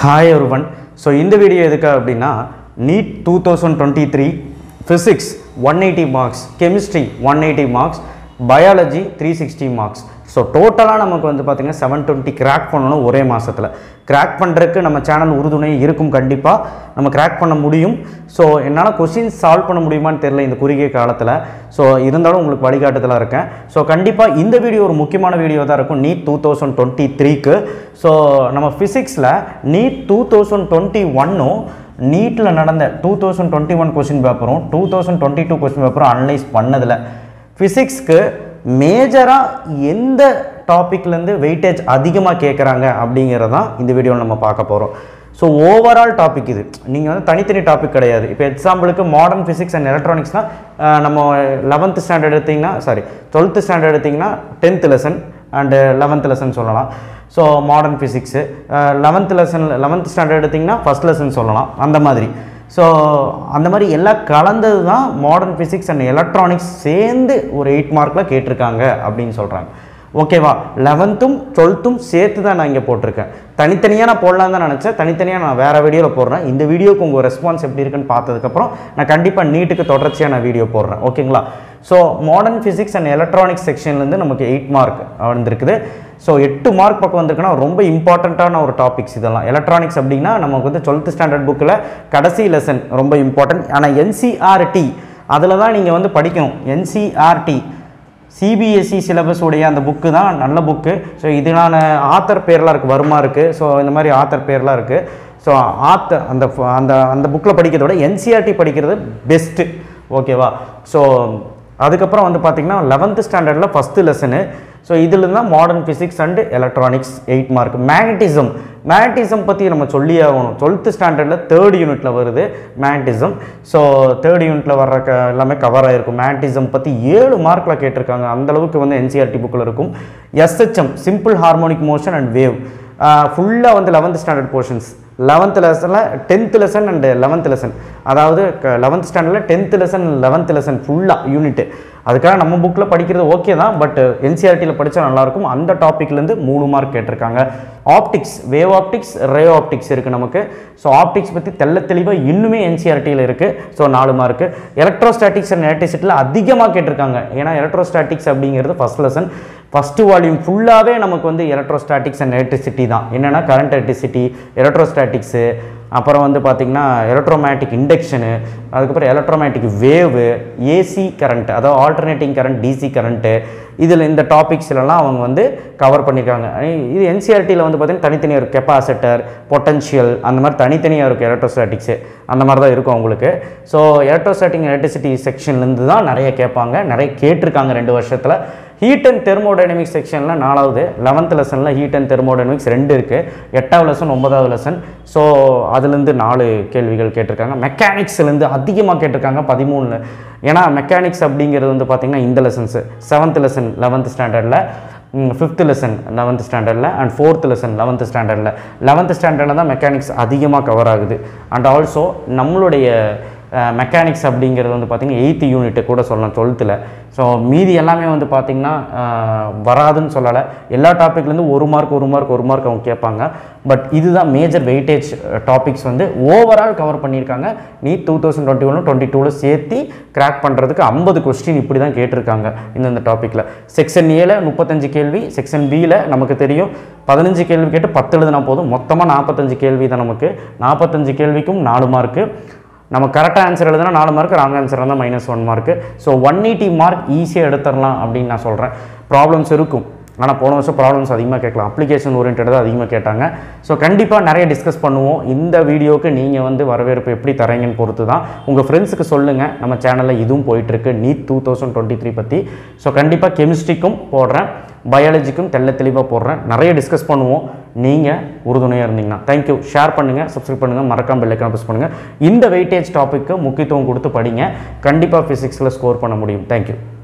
hi ஒருவன் so இந்த video எதுக்கு அப்படின்னா NEET two thousand twenty three physics one eighty marks chemistry one eighty marks biology three sixty marks so டோட்டலாக நமக்கு வந்து பார்த்திங்கன்னா செவன் டுவெண்ட்டி கிராக் பண்ணணும் ஒரே மாதத்தில் கிராக் பண்ணுறதுக்கு நம்ம சேனல் உறுதுணை இருக்கும் கண்டிப்பாக நம்ம கிராக் பண்ண முடியும் ஸோ என்னால் கொஷின்ஸ் சால்வ் பண்ண முடியுமான்னு தெரியல இந்த குறுகிய காலத்தில் ஸோ இருந்தாலும் உங்களுக்கு வழிகாட்டுதலாக இருக்கேன் ஸோ கண்டிப்பாக இந்த வீடியோ ஒரு முக்கியமான வீடியோ தான் இருக்கும் நீட் டூ தௌசண்ட் டுவெண்ட்டி த்ரீக்கு ஸோ நம்ம ஃபிசிக்ஸில் நீட் டூ தௌசண்ட் டுவெண்ட்டி ஒன்னும் நீட்டில் நடந்த two thousand twenty one question பேப்பரும் two thousand twenty two question பேப்பரும் அனலைஸ் பண்ணதில் ஃபிசிக்ஸ்க்கு மேஜராக எந்த டாப்பிக்லேருந்து வெயிட்டேஜ் அதிகமாக கேட்குறாங்க அப்படிங்கிறது தான் இந்த வீடியோவில் நம்ம பார்க்க போகிறோம் ஸோ ஓவரால் டாபிக் இது நீங்கள் வந்து தனித்தனி டாபிக் கிடையாது இப்போ எக்ஸாம்பிளுக்கு மாடர்ன் ஃபிசிக்ஸ் அண்ட் எலக்ட்ரானிக்ஸ்னால் நம்ம லெவன்த்து ஸ்டாண்டர்ட் எடுத்திங்கன்னா சாரி டுவெல்த்து ஸ்டாண்டர்ட் எடுத்திங்கன்னா tenth lesson and eleventh lesson சொல்லலாம் so modern physics eleventh lesson eleventh standard எடுத்திங்கன்னா ஃபஸ்ட் லெசன் சொல்லலாம் அந்த மாதிரி ஸோ அந்த மாதிரி எல்லாம் கலந்தது தான் மாடர்ன் ஃபிசிக்ஸ் அண்ட் எலக்ட்ரானிக்ஸ் சேர்ந்து ஒரு எயிட் மார்க்கில் கேட்டிருக்காங்க அப்படின்னு சொல்கிறாங்க ஓகேவா லெவன்த்தும் டுவெல்த்தும் சேர்த்து தான் நான் இங்கே போட்டிருக்கேன் தனித்தனியாக நான் போடலான்னு தான் நினச்சேன் தனித்தனியாக நான் வேறு வீடியோவில் போடுறேன் இந்த வீடியோக்கு உங்கள் ரெஸ்பான்ஸ் எப்படி இருக்குன்னு பார்த்ததுக்கப்புறம் நான் கண்டிப்பாக நீட்டுக்கு தொடர்ச்சியாக நான் வீடியோ போடுறேன் ஓகேங்களா so modern physics and electronics செக்ஷன்லேருந்து நமக்கு எயிட் மார்க் வந்திருக்குது ஸோ எட்டு மார்க் பக்கம் வந்திருக்குன்னா ரொம்ப இம்பார்ட்டண்ட்டான ஒரு டாபிக்ஸ் இதெல்லாம் எலக்ட்ரானிக்ஸ் அப்படின்னா நமக்கு வந்து டுவெல்த் ஸ்டாண்டர்ட் புக்கில் கடைசி லெசன் ரொம்ப இம்பார்ட்டன்ட் ஆனால் என்சிஆர்டி அதில் தான் நீங்கள் வந்து படிக்கணும் என்சிஆர்டி சிபிஎஸ்சி சிலபஸ் உடைய அந்த புக்கு தான் நல்ல புக்கு ஸோ இதனான ஆத்தர் பேர்லாம் இருக்குது வருமா இருக்குது ஸோ இந்த மாதிரி ஆத்தர் பேர்லாம் இருக்குது ஸோ ஆத்தர் அந்த அந்த அந்த புக்கில் படிக்கிறத விட என்சிஆர்டி படிக்கிறது பெஸ்ட்டு ஓகேவா ஸோ அதுக்கப்புறம் வந்து பார்த்திங்கன்னா லெவன்த்து ஸ்டாண்டர்டில் ஃபஸ்ட்டு லெசனு ஸோ இதில் தான் modern physics and electronics eight mark magnetism magnetism பற்றி நம்ம சொல்லி ஆகணும் டுவெல்த்து ஸ்டாண்டர்டில் தேர்ட் யூனிட்டில் வருது மேக்னட்டிசம் ஸோ தேர்ட் யூனிட்டில் வர்ற க எல்லாமே கவர் ஆகிருக்கும் மேக்னட்டிசம் பற்றி ஏழு மார்க்கில் கேட்டிருக்காங்க அந்தளவுக்கு வந்து என்சிஆர்டி புக்கில் இருக்கும் SHM simple harmonic motion and wave ஃபுல்லாக வந்து லெவன்த் ஸ்டாண்டர்ட் போர்ஷன்ஸ் லெவன்த் லெசனில் tenth lesson and eleventh lesson அதாவது லெவன்த் ஸ்டாண்டர்டில் டென்த் லெசன் லெவன்த் லெசன் ஃபுல்லாக யூனிட்டு அதுக்காக நம்ம புக்கில் படிக்கிறது ஓகே தான் பட் என்சிஆர்டியில் படித்தா நல்லாயிருக்கும் அந்த டாப்பிக்லேருந்து மூணு மார்க் கேட்டிருக்காங்க optics wave optics ray optics இருக்குது நமக்கு ஸோ ஆப்டிக்ஸ் பற்றி தெல்ல தெளிவாக இன்னுமே என்சிஆர்டியில் இருக்குது ஸோ நாலு மார்க்கு எலக்ட்ரோஸ்டாட்டிக்ஸ் அண்ட் எலக்ட்ரிசிட்டியில் அதிகமாக கேட்டிருக்காங்க ஏன்னா எலக்ட்ரோஸ்டாட்டிக்ஸ் அப்படிங்கிறது ஃபஸ்ட் லெசன் ஃபஸ்ட்டு வால்யூம் ஃபுல்லாகவே நமக்கு வந்து எலக்ட்ரோஸ்டாட்டிக்ஸ் அண்ட் எலக்ட்ரிசிட்டி தான் என்னென்னா கரண்ட் எலக்ட்ரிசிட்டி எலக்ட்ரோஸ்டாட்டிக்ஸு அப்புறம் வந்து பார்த்திங்கன்னா எலக்ட்ரோமேட்டிக் இண்டக்ஷனு அதுக்கப்புறம் எலக்ட்ரோமேட்டிக் வேவு ஏசி கரண்ட் அதாவது ஆல்டர்னேட்டிங் கரண்ட் டிசி கரண்ட்டு இதில் இந்த டாபிக்ஸ்லலாம் அவங்க வந்து கவர் பண்ணியிருக்காங்க இது என்சிஆர்டியில் வந்து பார்த்திங்கன்னா தனித்தனியாக இருக்கும் கெப்பாசிட்டர் பொட்டன்ஷியல் அந்த மாதிரி தனித்தனியாக இருக்கும் எலக்ட்ரோஸ்டாட்டிக்ஸு அந்த மாதிரி தான் இருக்கும் அவங்களுக்கு ஸோ எலக்ட்ரோஸ்டாட்டிக் எலக்ட்ரிசிட்டி செக்ஷன்லேருந்து தான் நிறைய கேட்பாங்க நிறைய கேட்டிருக்காங்க ரெண்டு வருஷத்தில் ஹீட் அண்ட் தெர்மோடைனமிக்ஸ் செக்ஷனில் நாலாவது லெவன்த் லெசனில் ஹீட் அண்ட் தெர்மோடைனமிக்ஸ் ரெண்டு இருக்குது எட்டாவது லெசன் ஒன்பதாவது லெசன் ஸோ அதுலேருந்து நாலு கேள்விகள் கேட்டிருக்காங்க மெக்கானிக்ஸ்லேருந்து அதிகமாக கேட்டிருக்காங்க பதிமூணு ஏன்னா மெக்கானிக்ஸ் அப்படிங்கிறது வந்து பார்த்திங்கன்னா இந்த லெசன்ஸு செவன்த் லெசன் லெவன்த் ஸ்டாண்டர்டில் ஃபிஃப்த் லெசன் லெவன்த் ஸ்டாண்டர்டில் அண்ட் ஃபோர்த் லெசன் லெவன்த் ஸ்டாண்டர்டில் லெவன்த் ஸ்டாண்டர்டில் தான் மெக்கானிக்ஸ் அதிகமாக கவர் ஆகுது அண்ட் ஆல்சோ நம்மளுடைய மெக்கானிக்ஸ் அப்படிங்கிறது வந்து பார்த்திங்கன்னா எயித்து யூனிட்டு கூட சொல்லலாம் டுவெல்த்தில் ஸோ மீதி எல்லாமே வந்து பார்த்திங்கன்னா வராதுன்னு சொல்லலை எல்லா டாப்பிக்லேருந்து ஒரு மார்க் ஒரு மார்க் ஒரு மார்க் அவங்க கேட்பாங்க பட் இதுதான் மேஜர் வெயிட்டேஜ் டாபிக்ஸ் வந்து ஓவரால் கவர் பண்ணியிருக்காங்க நீ டூ தௌசண்ட் டுவெண்ட்டி ஒன்று டுவெண்ட்டி டூவில் சேர்த்து கிராக் பண்ணுறதுக்கு ஐம்பது கொஸ்டின் இப்படி தான் கேட்டிருக்காங்க இந்தந்த டாப்பிக்கில் செக்ஷன் ஏல முப்பத்தஞ்சு கேள்வி செக்ஷன் பியில் நமக்கு தெரியும் பதினஞ்சு கேள்வி கேட்டு பத்து எழுதுனா போதும் மொத்தமாக நாற்பத்தஞ்சு கேள்வி தான் நமக்கு நாற்பத்தஞ்சு கேள்விக்கும் நாலு மார்க்கு நம்ம கரெக்டாக ஆன்சர் எழுதுனா நாலு மார்க் ராங் ஆன்சர் இருந்தால் minus one mark so one eighty mark ஈஸியாக எடுத்துடலாம் அப்படின்னு நான் சொல்கிறேன் ப்ராப்ளம்ஸ் இருக்கும் ஆனால் போன வருஷம் ப்ராப்ளம்ஸ் அதிகமாக கேட்கலாம் அப்ளிகேஷன் ஓரியன்டாக அதிகமாக கேட்டாங்க ஸோ கண்டிப்பாக நிறைய டிஸ்கஸ் பண்ணுவோம் இந்த வீடியோவுக்கு நீங்கள் வந்து வரவேற்பு எப்படி தரீங்கன்னு பொறுத்து தான் உங்கள் ஃப்ரெண்ட்ஸுக்கு சொல்லுங்கள் நம்ம சேனலில் இதுவும் போயிட்டுருக்கு NEET two thousand twenty three பற்றி ஸோ கண்டிப்பாக கெமிஸ்ட்ரிக்கும் போடுறேன் பயாலஜிக்கும் தெல்ல தெளிவாக போடுறேன் நிறைய டிஸ்கஸ் பண்ணுவோம் நீங்கள் உறுதுணையாக இருந்தீங்கன்னா தேங்க்யூ ஷேர் பண்ணுங்கள் சப்ஸ்கிரைப் பண்ணுங்கள் மறக்காம பெல்லைக்கான ப்ரெஸ் பண்ணுங்கள் இந்த வெயிட்டேஜ் டாப்பிக்கு முக்கியத்துவம் கொடுத்து படிங்க கண்டிப்பாக ஃபிசிக்ஸில் ஸ்கோர் பண்ண முடியும் தேங்க்யூ